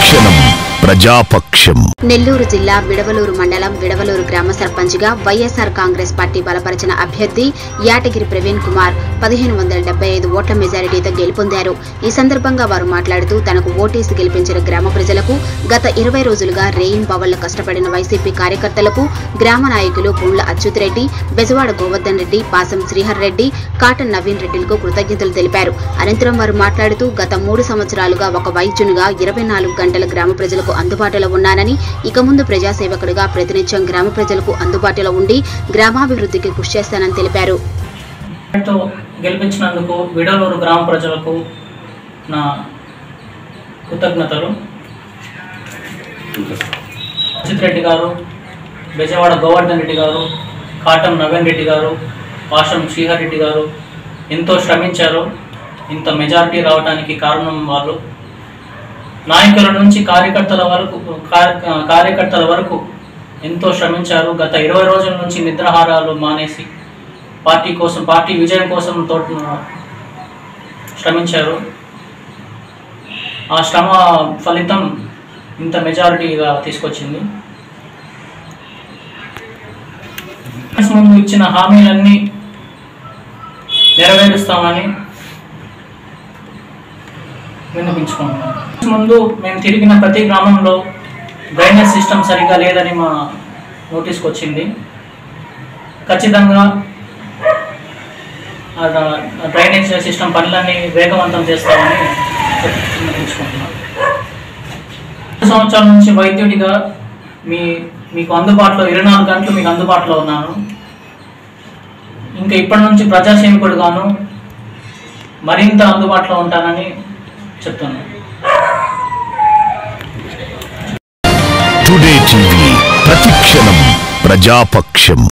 ప్రతిక్షణం ప్రజాపక్షం నెల్లూరు జిల్లా విడవలూరు మండలం విడవలూరు గ్రామ సర్పంచ్గా వైఎస్ఆర్ కాంగ్రెస్ పార్టీ బలపరిచిన అభ్యర్థి యాటగిరి ప్రవీణ్ కుమార్ పదిహేను వందల డెబ్బై ఐదు ఓట్ల మెజారిటీతో గెలుపొందారు ఈ సందర్భంగా వారు మాట్లాడుతూ తనకు ఓటేసి గెలిపించిన గ్రామ ప్రజలకు గత ఇరవై రోజులుగా రేయింబవళ్ల కష్టపడిన వైసీపీ కార్యకర్తలకు గ్రామ నాయకులు పుండ్ల అచ్యుతరెడ్డి బెజవాడ గోవర్ధన్ రెడ్డి పాసం శ్రీహర్ రెడ్డి కాటన్ నవీన్ రెడ్డిలకు కృతజ్ఞతలు తెలిపారు అనంతరం వారు మాట్లాడుతూ గత మూడు సంవత్సరాలుగా ఒక వైద్యునిగా ఇరవై నాలుగు గంటల గ్రామ ప్రజలకు అందుబాటులో ఉన్నానని ఇక ముందు ప్రజాసేవకుడిగా ప్రతినిత్యం గ్రామ ప్రజలకు అందుబాటులో ఉండి గ్రామాభివృద్ధికి కృషి చేస్తానని తెలిపారు తో గెలిపించినందుకు విడలూరు గ్రామ ప్రజలకు నా కృతజ్ఞతలు అజిత్ రెడ్డి గారు బెజవాడ గోవర్ధన్ రెడ్డి గారు కాటం నవీన్ రెడ్డి గారు పాషం శ్రీహర్ రెడ్డి గారు ఎంతో శ్రమించారు ఇంత మెజారిటీ రావడానికి కారణం వాళ్ళు నాయకుల నుంచి కార్యకర్తల వరకు కార్- కార్యకర్తల వరకు ఎంతో శ్రమించారు గత ఇరవై రోజుల నుంచి నిద్రాహారాలు మానేసి పార్టీ కోసం పార్టీ విజయం కోసం తో శ్రమించారు ఆ శ్రమ ఫలితం ఇంత మెజారిటీగా తీసుకొచ్చింది ముందు ఇచ్చిన హామీలన్నీ నెరవేరుస్తామని విన్నపించుకుంటున్నాం ముందు మేము తిరిగిన ప్రతి గ్రామంలో డ్రైనేజ్ సిస్టమ్ సరిగా లేదని మా నోటీస్కి వచ్చింది ఖచ్చితంగా ఆ డ్రైనేజ్ సిస్టమ్ పనులన్నీ వేగవంతం చేస్తామని విన్నపించుకుంటున్నాం రెండు సంవత్సరాల నుంచి వైద్యుడిగా మీ మీకు అందుబాటులో ఇరవై నాలుగు గంటలు మీకు అందుబాటులో ఉన్నాను ఇంకా ఇప్పటి నుంచి ప్రజాసేవకుడుగాను మరింత అందుబాటులో ఉంటానని చెప్తున్నాను టుడే టీవీ ప్రతిక్షణం ప్రజాపక్షం